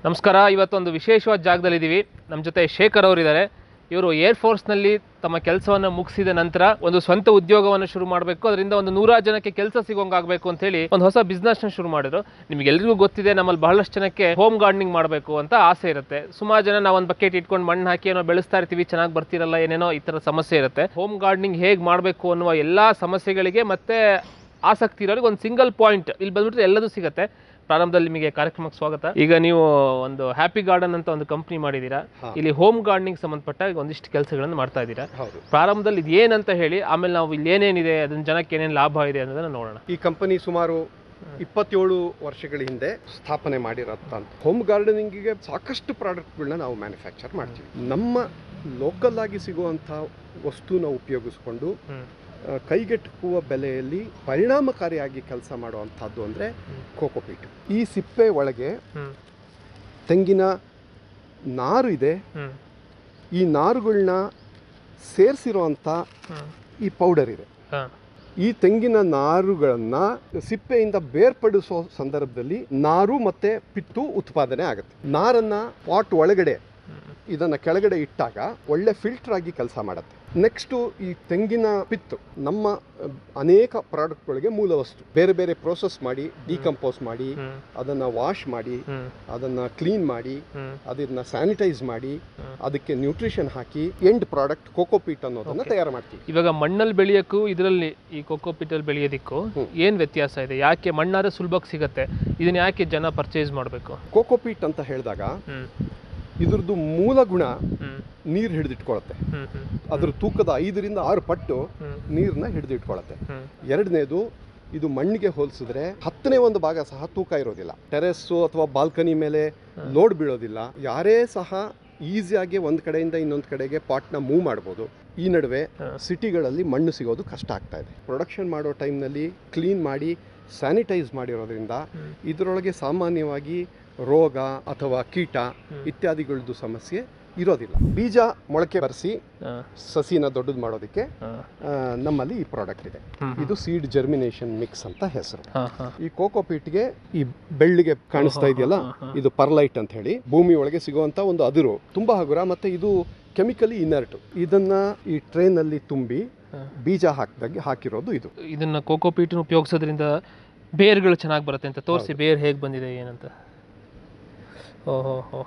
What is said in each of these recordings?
ನಮಸ್ಕಾರ ಇವತ್ತೊಂದು ವಿಶೇಷವಾದ ಜಾಗದಲ್ಲಿದ್ದೀವಿ ನಮ್ಮ ಜೊತೆ ಶೇಖರ್ ಅವರಿದ್ದಾರೆ ಇವರು ಏರ್ ಫೋರ್ಸ್ನಲ್ಲಿ ತಮ್ಮ ಕೆಲಸವನ್ನು ಮುಗಿಸಿದ ನಂತರ ಒಂದು ಸ್ವಂತ ಉದ್ಯೋಗವನ್ನು ಶುರು ಮಾಡಬೇಕು ಅದರಿಂದ ಒಂದು ನೂರಾರು ಜನಕ್ಕೆ ಕೆಲಸ ಸಿಗೋಂಗಾಗಬೇಕು ಅಂತ ಹೇಳಿ ಒಂದು ಹೊಸ ಬಿಸ್ನೆಸ್ನ ಶುರು ಮಾಡಿದ್ರು ನಿಮಗೆಲ್ಲರಿಗೂ ಗೊತ್ತಿದೆ ನಮ್ಮಲ್ಲಿ ಬಹಳಷ್ಟು ಜನಕ್ಕೆ ಹೋಮ್ ಗಾರ್ಡನಿಂಗ್ ಮಾಡಬೇಕು ಅಂತ ಆಸೆ ಇರುತ್ತೆ ಸುಮಾರು ಜನ ನಾವು ಒಂದು ಬಕೆಟ್ ಇಟ್ಕೊಂಡು ಮಣ್ಣು ಹಾಕಿ ಏನೋ ಬೆಳೆಸ್ತಾ ಇರ್ತೀವಿ ಚೆನ್ನಾಗಿ ಬರ್ತಿರಲ್ಲ ಏನೇನೋ ಈ ಥರ ಸಮಸ್ಯೆ ಇರುತ್ತೆ ಹೋಮ್ ಗಾರ್ಡನಿಂಗ್ ಹೇಗೆ ಮಾಡಬೇಕು ಅನ್ನುವ ಎಲ್ಲ ಸಮಸ್ಯೆಗಳಿಗೆ ಮತ್ತೆ ಆಸಕ್ತಿ ಇರೋರಿಗೆ ಒಂದು ಸಿಂಗಲ್ ಪಾಯಿಂಟ್ ಇಲ್ಲಿ ಬಂದ್ಬಿಟ್ರೆ ಎಲ್ಲದೂ ಸಿಗುತ್ತೆ ಪ್ರಾರಂಭದಲ್ಲಿ ನಿಮಗೆ ಕಾರ್ಯಕ್ರಮಕ್ಕೆ ಸ್ವಾಗತ ಈಗ ನೀವು ಒಂದು ಹ್ಯಾಪಿ ಗಾರ್ಡನ್ ಅಂತ ಒಂದು ಕಂಪ್ನಿ ಮಾಡಿದ್ದೀರಾ ಹಾ. ಇಲ್ಲಿ ಹೋಮ್ ಗಾರ್ಡನಿಂಗ್ ಸಂಬಂಧಪಟ್ಟ ಒಂದಿಷ್ಟು ಕೆಲಸಗಳನ್ನು ಮಾಡ್ತಾ ಇದ್ದೀರಾ ಹೌದು ಪ್ರಾರಂಭದಲ್ಲಿ ಇದು ಏನಂತ ಹೇಳಿ ಆಮೇಲೆ ನಾವು ಇಲ್ಲಿ ಏನೇನಿದೆ ಅದನ್ನ ಜನಕ್ಕೆ ಏನೇನು ಲಾಭ ಇದೆ ಅನ್ನೋದನ್ನ ನೋಡೋಣ ಈ ಕಂಪನಿ ಸುಮಾರು ಇಪ್ಪತ್ತೇಳು ವರ್ಷಗಳ ಹಿಂದೆ ಸ್ಥಾಪನೆ ಮಾಡಿರತ್ತ ಹೋಮ್ ಗಾರ್ಡನಿಂಗಿಗೆ ಸಾಕಷ್ಟು ಪ್ರಾಡಕ್ಟ್ಗಳನ್ನ ನಾವು ಮ್ಯಾನುಫ್ಯಾಕ್ಚರ್ ಮಾಡ್ತೀವಿ ನಮ್ಮ ಲೋಕಲ್ ಆಗಿ ಸಿಗುವಂಥ ವಸ್ತುನ ಉಪಯೋಗಿಸ್ಕೊಂಡು ಹ್ಮ್. ಆ, ಕೈಗೆಟುಕುವ ಬೆಲೆಯಲ್ಲಿ ಪರಿಣಾಮಕಾರಿಯಾಗಿ ಕೆಲಸ ಮಾಡುವಂಥದ್ದು ಅಂದರೆ ಹ್ಮ್. ಕೋಕೋಪೀಟ್ ಈ ಸಿಪ್ಪೆ ಒಳಗೆ ಹ್ಮ್. ತೆಂಗಿನ ನಾರು ಇದೆ ಹ್ಮ್. ಈ ನಾರುಗಳನ್ನ ಸೇರಿಸಿರುವಂಥ ಹ್ಮ್. ಈ ಪೌಡರ್ ಇದೆ ಹಾ. ಈ ತೆಂಗಿನ ನಾರುಗಳನ್ನ ಸಿಪ್ಪೆಯಿಂದ ಬೇರ್ಪಡಿಸೋ ಸಂದರ್ಭದಲ್ಲಿ ನಾರು ಮತ್ತೆ ಪಿತ್ತು ಉತ್ಪಾದನೆ ಆಗುತ್ತೆ ನಾರನ್ನ ಪಾಟ್ ಒಳಗಡೆ ಹ್ಮ್. ಇದನ್ನ ಕೆಳಗಡೆ ಇಟ್ಟಾಗ ಒಳ್ಳೆ ಫಿಲ್ಟರ್ ಆಗಿ ಕೆಲಸ ಮಾಡುತ್ತೆ ನೆಕ್ಸ್ಟು ಈ ತೆಂಗಿನ ಪಿತ್ತು ನಮ್ಮ ಅಹ್, ಅನೇಕ ಪ್ರಾಡಕ್ಟ್ಗಳಿಗೆ ಮೂಲ ವಸ್ತು ಬೇರೆ ಬೇರೆ ಪ್ರೋಸೆಸ್ ಮಾಡಿ ಡಿಕಂಪೋಸ್ ಮಾಡಿ ಹ್ಮ್. ಅದನ್ನ ವಾಶ್ ಮಾಡಿ ಹ್ಮ್. ಅದನ್ನ ಕ್ಲೀನ್ ಮಾಡಿ ಹ್ಮ್. ಅದನ್ನ ಸ್ಯಾನಿಟೈಸ್ ಮಾಡಿ ಹ್ಮ್. ಅದಕ್ಕೆ ನ್ಯೂಟ್ರಿಷನ್ ಹಾಕಿ ಎಂಡ್ ಪ್ರಾಡಕ್ಟ್ ಕೋಕೋಪೀಟ್ ಅನ್ನೋದನ್ನ Okay. ತಯಾರು ಮಾಡ್ತೀವಿ ಇವಾಗ ಮಣ್ಣಲ್ಲಿ ಬೆಳೆಯೋಕ್ಕೂ ಇದರಲ್ಲಿ ಈ ಕೋಕೋಪಿಟಲ್ಲಿ ಬೆಳೆಯೋದಕ್ಕೂ ಹ್ಮ್. ಏನು ವ್ಯತ್ಯಾಸ ಇದೆ ಯಾಕೆ ಮಣ್ಣಾದ್ರೆ ಸುಲಭಕ್ಕೆ ಸಿಗತ್ತೆ ಇದನ್ನ ಯಾಕೆ ಜನ ಪರ್ಚೇಸ್ ಮಾಡಬೇಕು ಕೋಕೋಪೀಟ್ ಅಂತ ಹೇಳಿದಾಗ ಹ್ಮ್ ಇದ್ರದ್ದು ಮೂಲ ಗುಣ ಹ್ಮ್ ನೀರು ಹಿಡಿದಿಟ್ಕೊಳತ್ತೆ ಹ್ಮ್ ಹ್ಮ್ ಅದ್ರ ತೂಕದ ಐದರಿಂದ ಆರು ಪಟ್ಟು ಹ್ಮ್ ನೀರನ್ನ ಹಿಡಿದಿಟ್ಕೊಳತ್ತೆ ಹ್ಮ್ ಎರಡನೇದು ಇದು ಮಣ್ಣಿಗೆ ಹೋಲಿಸಿದ್ರೆ ಹತ್ತನೇ ಒಂದು ಭಾಗ ಸಹ ತೂಕ ಇರೋದಿಲ್ಲ ಟೆರೆಸ್ಸು ಅಥವಾ ಬಾಲ್ಕನಿ ಮೇಲೆ ಹ್ಮ್. ಲೋಡ್ ಬೀಳೋದಿಲ್ಲ ಯಾರೇ ಸಹ ಈಸಿಯಾಗಿ ಒಂದು ಕಡೆಯಿಂದ ಇನ್ನೊಂದು ಕಡೆಗೆ ಪಾಟ್ನ ಮೂವ್ ಮಾಡ್ಬೋದು ಈ ನಡುವೆ ಹ್ಮ್. ಸಿಟಿಗಳಲ್ಲಿ ಮಣ್ಣು ಸಿಗೋದು ಕಷ್ಟ ಆಗ್ತಾ ಇದೆ ಪ್ರೊಡಕ್ಷನ್ ಮಾಡೋ ಟೈಮ್ನಲ್ಲಿ ಕ್ಲೀನ್ ಮಾಡಿ ಸ್ಯಾನಿಟೈಸ್ ಮಾಡಿರೋದ್ರಿಂದ ಹ್ಮ್. ಇದರೊಳಗೆ ಸಾಮಾನ್ಯವಾಗಿ ರೋಗ ಅಥವಾ ಕೀಟ ಹ್ಮ್. ಇತ್ಯಾದಿಗಳದ್ದು ಸಮಸ್ಯೆ ಇರೋದಿಲ್ಲ ಬೀಜ ಮೊಳಕೆ ಬರೆಸಿ ಹಾ, ಸಸಿನ ದೊಡ್ಡದು ಮಾಡೋದಕ್ಕೆ ಹಾ. ಆ, ನಮ್ಮಲ್ಲಿ ಈ ಪ್ರಾಡಕ್ಟ್ ಇದೆ ಹ್ಮ್, ಹ್ಮ್. ಇದು ಸೀಡ್ ಜರ್ಮಿನೇಷನ್ ಮಿಕ್ಸ್ ಅಂತ ಹೆಸರು ಹಾ, ಹಾ. ಈ ಕೋಕೋಪೀಟ್ಗೆ ಈ ಬೆಳ್ಳಿಗೆ ಕಾಣಿಸ್ತಾ ಇದೆಯಲ್ಲ ಹಾ, ಹಾ, ಹಾ. ಇದು ಪರ್ಲೈಟ್ ಅಂತ ಹೇಳಿ ಭೂಮಿ ಒಳಗೆ ಸಿಗುವಂತ ಒಂದು ಅದಿರು ತುಂಬಾ ಹಗುರ ಮತ್ತೆ ಇದು ಕೆಮಿಕಲಿ ಇನರ್ಟ್ ಇದನ್ನ ಈ ಟ್ರೈನ್ ಅಲ್ಲಿ ತುಂಬಿ ಹಾ. ಬೀಜ ಹಾಕಿದಾಗ ಹಾಕಿರೋದು ಇದು ಇದನ್ನ ಕೋಕೋಪೀಟನ್ನು ಉಪಯೋಗಿಸೋದ್ರಿಂದ ಬೇರ್ಗಳು ಚೆನ್ನಾಗಿ ಬರುತ್ತೆ ಅಂತ ತೋರಿಸಿ ಬೇರ್ ಹೇಗೆ ಬಂದಿದೆ ಏನಂತ ಓಹೋ ಹೋ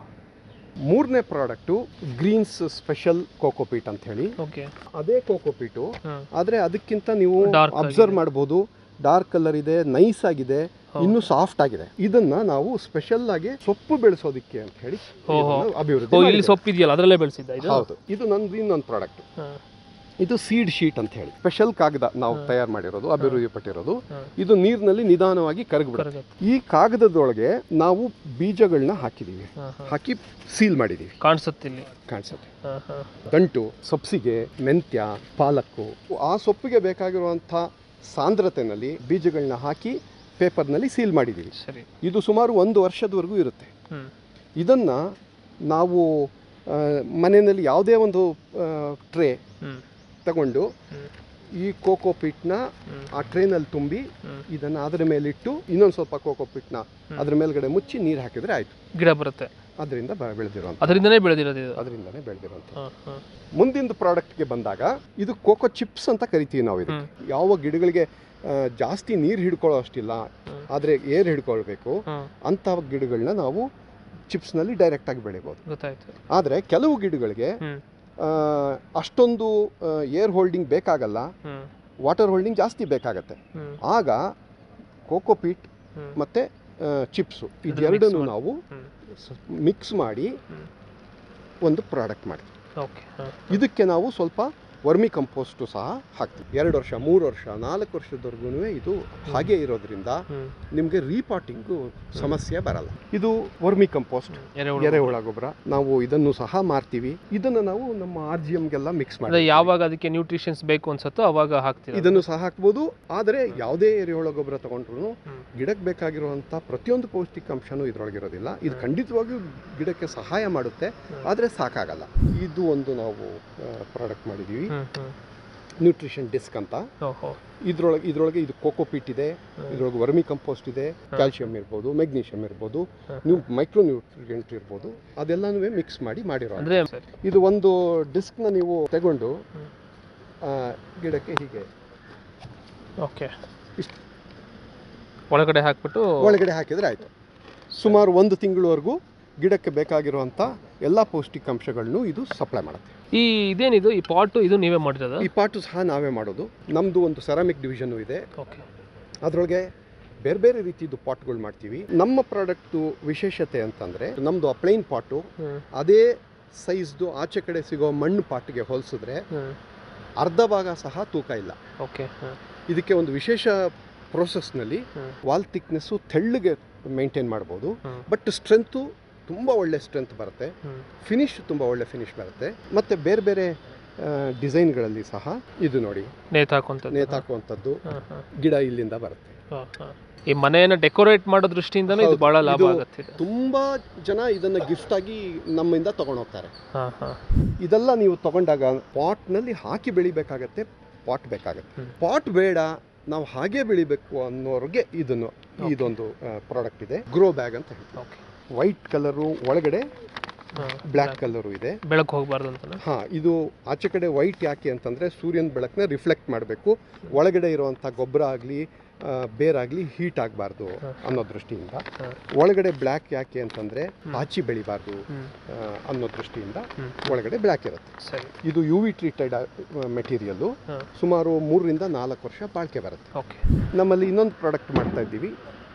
ಮೂರನೇ ಪ್ರಾಡಕ್ಟು ಗ್ರೀನ್ಸ್ ಸ್ಪೆಷಲ್ ಕೋಕೋಪೀಟ್ ಅಂತ ಹೇಳಿ ಓಕೆ ಅದೇ ಕೋಕೋಪೀಟು ಹಾಂ ಆದ್ರೆ ಅದಕ್ಕಿಂತ ನೀವು Dark ಅಬ್ಸರ್ವ್ ಆಗಿದೆ. ಮಾಡ್ಬೋದು ಡಾರ್ಕ್ ಕಲರ್ ಇದೆ ನೈಸ್ ಆಗಿದೆ ಹೌದು. ಇನ್ನು ಸಾಫ್ಟ್ ಆಗಿದೆ ಇದನ್ನ ನಾವು ಸ್ಪೆಷಲ್ ಆಗಿ ಸೊಪ್ಪು ಬೆಳೆಸೋದಿಕ್ಕೆ ಅಂತ ಹೇಳಿ ಓಹೋ. ಇದನ್ನ ಓ ಅಭಿವೃದ್ಧಿ ಇಲ್ಲಿ ಮಾಡಿದ್ದೇವೆ. ಸೊಪ್ಪು ಇದೆಯಲ್ಲ ಅದರಲ್ಲೇ ಬೆಳೆಸಿದ್ದ ಇದು ಹೌದು ಇದು ನಂದು ಇನ್ನೊಂದು ಪ್ರಾಡಕ್ಟ್ ಹಾ, ಇದು ಸೀಡ್ ಶೀಟ್ ಅಂತ ಹೇಳಿ ಸ್ಪೆಷಲ್ ಕಾಗದ ನಾವು ಹಾ. ತಯಾರು ಮಾಡಿರೋದು ಅಭಿವೃದ್ಧಿ ಪಟ್ಟಿರೋದು ಹಾ. ಇದು ನೀರಿನಲ್ಲಿ ನಿಧಾನವಾಗಿ ಕರಗ್ಬಿಡುತ್ತೆ ಕರಗತ್ತೆ. ಈ ಕಾಗದದೊಳಗೆ ನಾವು ಬೀಜಗಳನ್ನ ಹಾಕಿದೀವಿ ಹಾ, ಹಾ. ಹಾಕಿ ಸೀಲ್ ಮಾಡಿದೀವಿ ಕಾಣಿಸುತ್ತೆ ಇಲ್ಲಿ ಕಾಣಿಸುತ್ತೆ ಹಾ, ಹಾ. ದಂಟು ಸಬ್ಸಿಗೆ ಮೆಂತ್ಯ ಪಾಲಕ್ಕು ಆ ಸೊಪ್ಪಿಗೆ ಬೇಕಾಗಿರುವಂಥ ಸಾಂದ್ರತೆನಲ್ಲಿ ಬೀಜಗಳನ್ನ ಹಾಕಿ ಪೇಪರ್ನಲ್ಲಿ ಸೀಲ್ ಮಾಡಿದ್ದೀವಿ ಸರಿ ಇದು ಸುಮಾರು ಒಂದು ವರ್ಷದವರೆಗೂ ಇರುತ್ತೆ ಹ್ಮ್ ಇದನ್ನು ನಾವು ಆ, ಮನೆಯಲ್ಲಿ ಯಾವುದೇ ಒಂದು ಟ್ರೇ ಹ್ಮ್ ತಗೊಂಡು ಹ್ಮ್. ಈ ಕೋಕೋಪಿಟ್ನ ಹ್ಮ್ ಆ ಟ್ರೇನಲ್ಲಿ ತುಂbi ಹ್ಮ್. ಇದನ್ನು ಅದರ ಮೇಲಿಟ್ಟು ಇನ್ನೊಂದು ಸ್ವಲ್ಪ ಕೋಕೋಪಿಟ್ನ ಹ್ಮ್. ಅದ್ರ ಮೇಲ್ಗಡೆ ಮುಚ್ಚಿ ನೀರು ಹಾಕಿದ್ರೆ ಆಯಿತು ಗಿಡ ಬರುತ್ತೆ ಅದರಿಂದ ಬೆಳೆದಿರುವಂಥ ಅದರಿಂದನೇ ಬೆಳೆದಿರೋದು ಇದು ಅದರಿಂದನೇ ಬೆಳೆದಿರುವಂಥ ಹಾ, ಹಾ. ಮುಂದಿನ ಪ್ರಾಡಕ್ಟ್ಗೆ ಬಂದಾಗ ಇದು ಕೋಕೋ ಚಿಪ್ಸ್ ಅಂತ ಕರಿತೀವಿ ನಾವು ಇದಕ್ಕೆ ಯಾವ ಗಿಡಗಳಿಗೆ ಆ, ಜಾಸ್ತಿ ನೀರು ಹಿಡ್ಕೊಳ್ಳೋ ಅಷ್ಟಿಲ್ಲ ಹ್ಮ್. ಆದರೆ ಏರ್ ಹಿಡ್ಕೊಳ್ಬೇಕು ಹ್ಮ್ ಅಂಥ ಗಿಡಗಳನ್ನ ನಾವು ಚಿಪ್ಸ್ನಲ್ಲಿ ಡೈರೆಕ್ಟಾಗಿ ಬೆಳಿಬೋದು ಗೊತ್ತಾಯ್ತು ಆದರೆ ಕೆಲವು ಗಿಡಗಳಿಗೆ ಹ್ಮ್ ಆ, ಅಷ್ಟೊಂದು ಏರ್ ಹೋಲ್ಡಿಂಗ್ ಬೇಕಾಗಲ್ಲ ಹ್ಮ್ ವಾಟರ್ ಹೋಲ್ಡಿಂಗ್ ಜಾಸ್ತಿ ಬೇಕಾಗತ್ತೆ ಹ್ಮ್ ಆಗ ಕೋಕೋಪೀಟ್ ಹ್ಮ್ ಮತ್ತು ಚಿಪ್ಸು mix ಇದೆರಡನ್ನು ಮಾಡಿ. ನಾವು ಹ್ಮ್ ಮಿಕ್ಸ್ ಮಾಡಿ ಹ್ಮ್. ಒಂದು ಪ್ರಾಡಕ್ಟ್ ಮಾಡ್ತೀವಿ ಓಕೆ ಹಾ ಇದಕ್ಕೆ ನಾವು ಸ್ವಲ್ಪ ವರ್ಮಿ ಕಂಪೋಸ್ಟು ಸಹ ಹಾಕ್ತೀವಿ ಎರಡು ವರ್ಷ ಮೂರು ವರ್ಷ ನಾಲ್ಕು ವರ್ಷದವರೆಗೂ ಇದು ಹಾಗೆ ಇರೋದ್ರಿಂದ ಹ್ಮ್ ನಿಮಗೆ ರೀಪಾಟಿಂಗು ಸಮಸ್ಯೆ ಬರಲ್ಲ ಇದು ವರ್ಮಿ ಕಂಪೋಸ್ಟ್ ಎರೆಹುಳು ಎರೆಹುಳ ಗೊಬ್ಬರ ನಾವು ಇದನ್ನು ಸಹ ಮಾರ್ತೀವಿ ಇದನ್ನು ನಾವು ನಮ್ಮ ಆರ್ ಜಿ ಎಮ್ಗೆಲ್ಲ ಮಿಕ್ಸ್ ಅದೇ ಮಾಡಿ ಯಾವಾಗ ಅದಕ್ಕೆ ನ್ಯೂಟ್ರಿಷನ್ಸ್ ಬೇಕು ಅನ್ಸತ್ತೋ ಅವಾಗ ಹಾಕ್ತೀರಾ ಇದನ್ನು ಸಹ ಹಾಕ್ಬೋದು ಆದರೆ ಯಾವುದೇ ಎರೆಹುಳ ಗೊಬ್ಬರ ತಗೊಂಡ್ರು ಹ್ಮ್. ಗಿಡಕ್ಕೆ ಬೇಕಾಗಿರುವಂಥ ಪ್ರತಿಯೊಂದು ಪೌಷ್ಟಿಕಾಂಶನೂ ಇದರೊಳಗಿರೋದಿಲ್ಲ ಇದು ಖಂಡಿತವಾಗಿಯೂ ಗಿಡಕ್ಕೆ ಸಹಾಯ ಮಾಡುತ್ತೆ ಹ್ಮ್. ಆದರೆ ಸಾಕಾಗಲ್ಲ ಇದು ಒಂದು ನಾವು ಪ್ರಾಡಕ್ಟ್ ಮಾಡಿದ್ದೀವಿ ಹ್ಮ್ ಹ್ಮ್ ನ್ಯೂಟ್ರಿಷನ್ ಡಿಸ್ಕ್ ಅಂತ ಓಹೋ ಇದ್ರೊಳಗೆ ಇದ್ರೊಳಗೆ ಇದು ಕೋಕೋಪೀಟ್ ಇದೆ ಹ್ಮ್. ಇದ್ರೊಳಗೆ ವರ್ಮಿ ಕಂಪೋಸ್ಟ್ ಇದೆ ಹಾ. ಕ್ಯಾಲ್ಸಿಯಂ ಇರ್ಬೋದು ಮೆಗ್ನೀಷಿಯಂ ಇರ್ಬೋದು ಹಾ. ನೀವು ಮೈಕ್ರೋ ನ್ಯೂಟ್ರಿಯೆಂಟ್ ಇರ್ಬೋದು ಅದೆಲ್ಲನೂ ಮಿಕ್ಸ್ ಮಾಡಿ ಮಾಡಿರೋ ಅಂದ್ರೆ ಇದು ಒಂದು ಡಿಸ್ಕ್ನ ನೀವು ತಗೊಂಡು ಹ್ಮ್. ಆ, ಗಿಡಕ್ಕೆ ಹೀಗೆ ಓಕೆ ಇಷ್ಟು. ಒಳಗಡೆ ಹಾಕ್ಬಿಟ್ಟು ಒಳಗಡೆ ಹಾಕಿದರೆ ಆಯಿತು ಸುಮಾರು ಒಂದು ತಿಂಗಳವರೆಗೂ ಗಿಡಕ್ಕೆ ಬೇಕಾಗಿರುವಂಥ ಎಲ್ಲ ಪೌಷ್ಟಿಕಾಂಶಗಳನ್ನು ಇದು ಸಪ್ಲೈ ಮಾಡುತ್ತೆ ಈ ಇದೇನಿದು ಈ ಪಾಟು ಇದು ನೀವೇ ಮಾಡಿರೋದು ಈ ಪಾಟು ಸಹ ನಾವೇ ಮಾಡೋದು ನಮ್ಮದು ಒಂದು ಸೆರಾಮಿಕ್ ಡಿವಿಷನ್ ಇದೆ ಓಕೆ ಅದರೊಳಗೆ ಬೇರೆ ಬೇರೆ ರೀತಿದು ಪಾಟ್ಗಳು ಮಾಡ್ತೀವಿ ನಮ್ಮ ಪ್ರಾಡಕ್ಟು ವಿಶೇಷತೆ ಅಂತಂದರೆ ನಮ್ಮದು ಆ ಪ್ಲೈನ್ ಪಾಟು ಹ್ಮ್ ಅದೇ ಸೈಜ್ದು ಆಚೆ ಕಡೆ ಸಿಗೋ ಮಣ್ಣು ಪಾಟ್ಗೆ ಹೋಲಿಸಿದ್ರೆ ಹ್ಮ್ ಅರ್ಧ ಭಾಗ ಸಹ ತೂಕ ಇಲ್ಲ ಓಕೆ ಹ್ಮ್ ಇದಕ್ಕೆ ಒಂದು ವಿಶೇಷ ಪ್ರೋಸೆಸ್ನಲ್ಲಿ ಹ್ಮ್. ವಾಲ್ ಥಿಕ್ನೆಸ್ಸು ತೆಳ್ಳಗೆ ಮೇಂಟೈನ್ ಮಾಡ್ಬೋದು ಹ್ಮ್. ಬಟ್ ಸ್ಟ್ರೆಂತು ತುಂಬ ಒಳ್ಳೆ ಸ್ಟ್ರೆಂತ್ ಬರುತ್ತೆ ಹ್ಮ್ ಫಿನಿಶ್ ತುಂಬ ಒಳ್ಳೆ ಫಿನಿಶ್ ಬರುತ್ತೆ ಮತ್ತು ಬೇರೆ ಬೇರೆ ಡಿಸೈನ್ಗಳಲ್ಲಿ ಸಹ ಇದು ನೋಡಿ ನೇತು ಹಾಕುವಂಥದ್ದು ನೇತಾಕುವಂಥದ್ದು ಹಾಂ ಹಾಂ ಗಿಡ ಇಲ್ಲಿಂದ ಬರುತ್ತೆ ಹಾಂ ಹಾಂ ಈ ಮನೆಯನ್ನು ಡೆಕೋರೇಟ್ ಮಾಡೋ ದೃಷ್ಟಿಯಿಂದನೂ ಇದು ಹೌದು. ಬಹಳ ಲಾಭ ಇದು- ಆಗುತ್ತೆ ಇದು ತುಂಬ ಜನ ಇದನ್ನು ಗಿಫ್ಟ್ ಆಗಿ ನಮ್ಮಿಂದ ತಗೊಂಡು ಹೋಗ್ತಾರೆ ಹಾಂ ಹಾಂ ಇದೆಲ್ಲ ನೀವು ತಗೊಂಡಾಗ ಪಾಟ್ನಲ್ಲಿ ಹಾಕಿ ಬೆಳಿಬೇಕಾಗತ್ತೆ ಪಾಟ್ ಬೇಕಾಗತ್ತೆ ಹ್ಮ್. ಪಾಟ್ ಬೇಡ ನಾವು ಹಾಗೆ ಬೆಳಿಬೇಕು ಅನ್ನೋರಿಗೆ ಇದನ್ನು ಇದೊಂದು ಪ್ರಾಡಕ್ಟ್ ಇದೆ ಗ್ರೋ ಬ್ಯಾಗ್ ಅಂತ ಹೇಳಿ ಓಕೆ ವೈಟ್ ಕಲರು ಒಳಗಡೆ ಹಾಂ ಬ್ಲ್ಯಾಕ್ ಕಲರು ಇದೆ ಬೆಳಕು ಹೋಗಬಾರ್ದು ಅಂತನಾ ಹಾ ಇದು ಆಚೆ ಕಡೆ ವೈಟ್ ಯಾಕೆ ಅಂತಂದ್ರೆ ಸೂರ್ಯನ ಬೆಳಕನ್ನ ರಿಫ್ಲೆಕ್ಟ್ ಮಾಡಬೇಕು ಒಳಗಡೆ ಇರುವಂಥ ಗೊಬ್ಬರ ಆಗಲಿ ಬೇರಾಗಲಿ ಹೀಟ್ ಆಗಬಾರ್ದು ಹ್ಮ್. ಅನ್ನೋ ದೃಷ್ಟಿಯಿಂದ ಹ್ಮ್. ಒಳಗಡೆ ಬ್ಲ್ಯಾಕ್ ಯಾಕೆ ಅಂತಂದ್ರೆ ಹ್ಮ್. ಪಾಚಿ ಬೆಳಿಬಾರ್ದು ಹ್ಞೂ ಆ, ಅನ್ನೋ ದೃಷ್ಟಿಯಿಂದ ಹ್ಞೂ ಒಳಗಡೆ ಬ್ಲ್ಯಾಕ್ ಇರುತ್ತೆ ಸರಿ ಇದು ಯು ವಿ ಟ್ರೀಟೆಡ್ ಮೆಟೀರಿಯಲ್ಲು ಹಾಂ ಸುಮಾರು ಮೂರರಿಂದ ನಾಲ್ಕು ವರ್ಷ ಬಾಳಿಕೆ ಬರುತ್ತೆ ಓಕೆ ನಮ್ಮಲ್ಲಿ ಇನ್ನೊಂದು ಪ್ರಾಡಕ್ಟ್ ಮಾಡ್ತಾ ಇದ್ದೀವಿ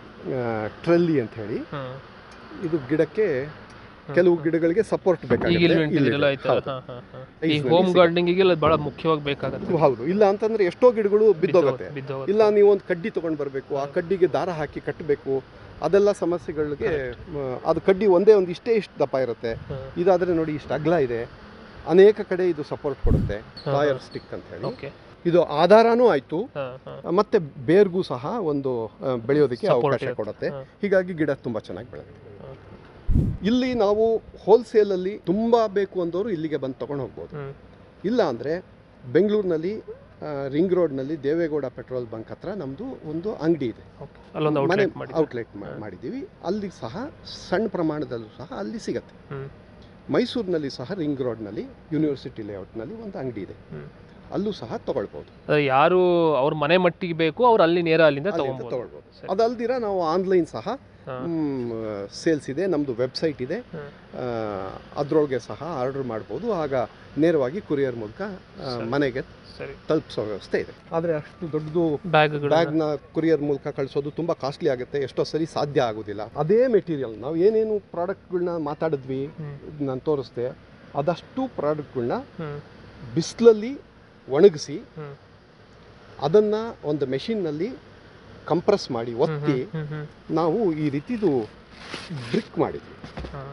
ಟ್ರಲ್ಲಿ ಅಂತ ಹೇಳಿ ಹಾಂ ಇದು ಗಿಡಕ್ಕೆ ಕೆಲವು ಗಿಡಗಳಿಗೆ ಸಪೋರ್ಟ್ ಈಗ ಇಲ್ಲಿ ಬೇಕಾಗುತ್ತೆ ಇಲ್ಲೆಲ್ಲ ಇಲ್ಲಿದೆ. ಆಯ್ತಾ ಹೌದು. ಹಾಂ ಹಾಂ ಹಾಂ Size ಈ ನಲ್ಲಿ ಹೋಮ್ ಸಿಗುತ್ತೆ. ಗಾರ್ಡನಿಂಗಿಗೆಲ್ಲ ಭಾಳ ಮುಖ್ಯವಾಗಿ ಬೇಕಾಗುತ್ತೆ ಹೌದು ಇಲ್ಲ ಅಂತಂದ್ರೆ ಎಷ್ಟೋ ಗಿಡಗಳು ಬಿದ್ದೋಗುತ್ತೆ ಬಿದ್ದೋಗುತ್ತೆ ಇಲ್ಲ ನೀವು ಒಂದು ಕಡ್ಡಿ ತಗೊಂಡು ಬರಬೇಕು ಆ ಕಡ್ಡಿಗೆ ದಾರ ಹಾಕಿ ಕಟ್ಟಬೇಕು ಅದೆಲ್ಲ ಸಮಸ್ಯೆಗಳಿಗೆ ಮ, ಅದು ಕಡ್ಡಿ ಒಂದೇ ಒಂದು ಇಷ್ಟೇ ಇಷ್ಟು ದಪ್ಪ ಇರುತ್ತೆ ಹಾಂ ಇದಾದರೆ ನೋಡಿ ಇಷ್ಟು ಅಗಲ ಇದೆ ಅನೇಕ ಕಡೆ ಇದು ಸಪೋರ್ಟ್ ಕೊಡುತ್ತೆ ಲಾಯರ್ ಸ್ಟಿಕ್ ಅಂತ ಹೇಳಿ ಓಕೆ ಇದು ಆಧಾರನೂ ಆಯಿತು ಹಾಂ ಹಾಂ ಮತ್ತೆ ಬೇರ್ಗೂ ಸಹ ಒಂದು ಆ, ಬೆಳೆಯೋದಕ್ಕೆ Support ಅವಕಾಶ ಇರುತ್ತೆ. ಕೊಡುತ್ತೆ ಹಾಂ. ಹೀಗಾಗಿ ಗಿಡ ತುಂಬ ಚೆನ್ನಾಗಿ ಬೆಳೆಯುತ್ತೆ ಹಾಂ. ಇಲ್ಲಿ ನಾವು ಹೋಲ್ಸೇಲಲ್ಲಿ ತುಂಬ ಬೇಕು ಅಂದವರು ಇಲ್ಲಿಗೆ ಬಂದು ತೊಗೊಂಡು ಹೋಗ್ಬೋದು ಹ್ಮ್ ಇಲ್ಲ ಅಂದರೆ ಬೆಂಗಳೂರಿನಲ್ಲಿ ರಿಂಗ್ ರೋಡ್ನಲ್ಲಿ ದೇವೇಗೌಡ ಪೆಟ್ರೋಲ್ ಬಂಕ್ ಹತ್ರ ನಮ್ಮದು ಒಂದು ಅಂಗಡಿ ಇದೆ ಓಕೆ ಅಲ್ಲೊಂದು ಮನೆ ಔಟ್ಲೆಟ್ ಮಾಡಿ ಔಟ್ಲೆಟ್ ಮಾಡಿದ್ದೀವಿ ಅಲ್ಲಿ ಸಹ ಸಣ್ಣ ಪ್ರಮಾಣದಲ್ಲೂ ಸಹ ಅಲ್ಲಿ ಸಿಗತ್ತೆ ಹ್ಮ್ ಮೈಸೂರಿನಲ್ಲಿ ಸಹ ರಿಂಗ್ ರೋಡ್ನಲ್ಲಿ ಯೂನಿವರ್ಸಿಟಿ ಲೇಔಟ್ನಲ್ಲಿ ಒಂದು ಅಂಗಡಿ ಇದೆ ಹ್ಮ್. ಅಲ್ಲೂ ಸಹ ತಗೊಳ್ಬೋದು ಅದು ಯಾರು ಅವ್ರ ಮನೆ ಮಟ್ಟಿಗೆ ಬೇಕು ಅವ್ರು ಅಲ್ಲಿ ನೇರ ಅಲ್ಲಿಂದ ಅಲ್ಲಿಂದ ತಗೊಬೋದು ತಗೊಳ್ಬೋದು ಸರಿ. ಅದಲ್ದಿರ ನಾವು ಆನ್ಲೈನ್ ಸಹ ಹಾಂ ಸೇಲ್ಸ್ ಇದೆ ನಮ್ಮದು ವೆಬ್ಸೈಟ್ ಇದೆ ಹ್ಮ್. ಅದರೊಳಗೆ ಸಹ ಆರ್ಡರ್ ಮಾಡ್ಬೋದು ಆಗ ನೇರವಾಗಿ ಕೊರಿಯರ್ ಮೂಲಕ ಆ, ಸರಿ. ಮನೆಗೆ ಸರಿ ತಲುಪಿಸೋ ವ್ಯವಸ್ಥೆ ಇದೆ ಆದರೆ ಅಷ್ಟು ದೊಡ್ಡದು ಬ್ಯಾಗ್ಗಳು ಬ್ಯಾಗ್ನ ಕೊರಿಯರ್ ಮೂಲಕ ಕಳಿಸೋದು ತುಂಬ ಕಾಸ್ಟ್ಲಿ ಆಗುತ್ತೆ ಎಷ್ಟೋ ಸರಿ ಸಾಧ್ಯ ಆಗೋದಿಲ್ಲ ಅದೇ ಮೆಟೀರಿಯಲ್ ನಾವು ಏನೇನು ಪ್ರಾಡಕ್ಟ್ಗಳನ್ನ ಮಾತಾಡಿದ್ವಿ ಹ್ಮ್ ನಾನು ತೋರಿಸ್ದೆ ಅದಷ್ಟು ಪ್ರಾಡಕ್ಟ್ಗಳನ್ನ ಹ್ಮ್ ಬಿಸಿಲಲ್ಲಿ ಒಣಗಿಸಿ ಹ್ಮ್ ಅದನ್ನು ಒಂದು ಮೆಷಿನ್ನಲ್ಲಿ ಕಂಪ್ರೆಸ್ ಮಾಡಿ ಒತ್ತಿ ಹ್ಮ್ ಹ್ಮ್ ನಾವು ಈ ರೀತಿದು ಬ್ರಿಕ್ ಮಾಡಿದ್ವಿ ಹಾಂ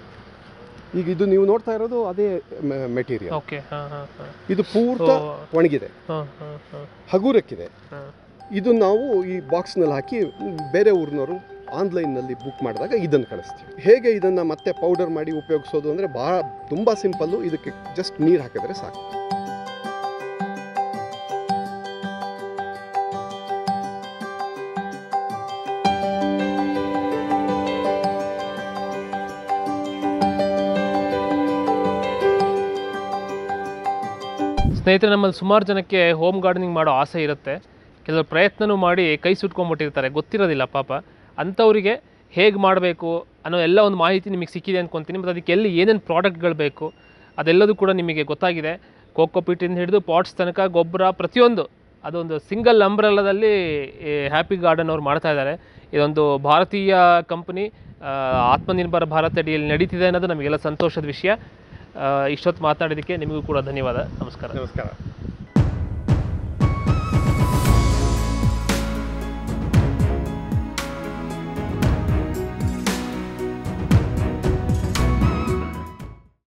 ಈಗ ಇದು ನೀವು ನೋಡ್ತಾ ಇರೋದು ಅದೇ ಮೆಟೀರಿಯಲ್ ಓಕೆ ಹಾಂ ಹಾಂ ಹಾಂ ಇದು ಪೂರ್ತ ಒಣಗಿದೆ ಹಾಂ ಹಾಂ ಹಾಂ ಹಗುರಕ್ಕಿದೆ ಹಾಂ ಇದು ನಾವು ಈ ಬಾಕ್ಸ್ನಲ್ಲಿ ಹಾಕಿ ಬೇರೆ ಊರಿನವರು ಆನ್ಲೈನ್ನಲ್ಲಿ ಬುಕ್ ಮಾಡಿದಾಗ ಇದನ್ನು ಕಳಿಸ್ತೀವಿ ಹೇಗೆ ಇದನ್ನು ಮತ್ತೆ ಪೌಡರ್ ಮಾಡಿ ಉಪಯೋಗಿಸೋದು ಅಂದರೆ ಭಾಳ ತುಂಬ ಸಿಂಪಲ್ಲು ಇದಕ್ಕೆ ಜಸ್ಟ್ ನೀರು ಹಾಕಿದ್ರೆ ಸಾಕು ಸ್ನೇಹಿತರೆ ನಮ್ಮಲ್ಲಿ ಸುಮಾರು ಜನಕ್ಕೆ ಹೋಮ್ ಗಾರ್ಡನಿಂಗ್ ಮಾಡೋ ಆಸೆ ಇರುತ್ತೆ ಕೆಲವರು ಪ್ರಯತ್ನನೂ ಮಾಡಿ ಕೈ ಸುಟ್ಕೊಂಡ್ಬಿಟ್ಟಿರ್ತಾರೆ ಗೊತ್ತಿರೋದಿಲ್ಲ ಪಾಪ ಅಂಥವರಿಗೆ ಹೇಗೆ ಮಾಡಬೇಕು ಅನ್ನೋ ಎಲ್ಲ ಒಂದು ಮಾಹಿತಿ ನಿಮಗೆ ಸಿಕ್ಕಿದೆ ಅಂದ್ಕೊತೀನಿ ಮತ್ತು ಅದಕ್ಕೆ ಎಲ್ಲಿ ಏನೇನು ಪ್ರಾಡಕ್ಟ್ಗಳು ಬೇಕು ಅದೆಲ್ಲದೂ ಕೂಡ ನಿಮಗೆ ಗೊತ್ತಾಗಿದೆ ಕೋಕೋಪೀಟಿಂದ ಹಿಡಿದು ಪಾಟ್ಸ್ ತನಕ ಗೊಬ್ಬರ ಪ್ರತಿಯೊಂದು ಅದೊಂದು ಸಿಂಗಲ್ ಅಂಬ್ರೆಲ್ಲದಲ್ಲಿ ಹ್ಯಾಪಿ ಗಾರ್ಡನ್ ಅವ್ರು ಮಾಡ್ತಾ ಇದ್ದಾರೆ ಇದೊಂದು ಭಾರತೀಯ ಕಂಪನಿ ಆತ್ಮನಿರ್ಭರ ಭಾರತ ಅಡಿಯಲ್ಲಿ ನಡೀತಿದೆ ಅನ್ನೋದು ನಮಗೆಲ್ಲ ಸಂತೋಷದ ವಿಷಯ ಆ, ಇಷ್ಟೊತ್ತು ಮಾತಾಡೋದಕ್ಕೆ ನಿಮಗೂ ಕೂಡ ಧನ್ಯವಾದ ನಮಸ್ಕಾರ ನಮಸ್ಕಾರ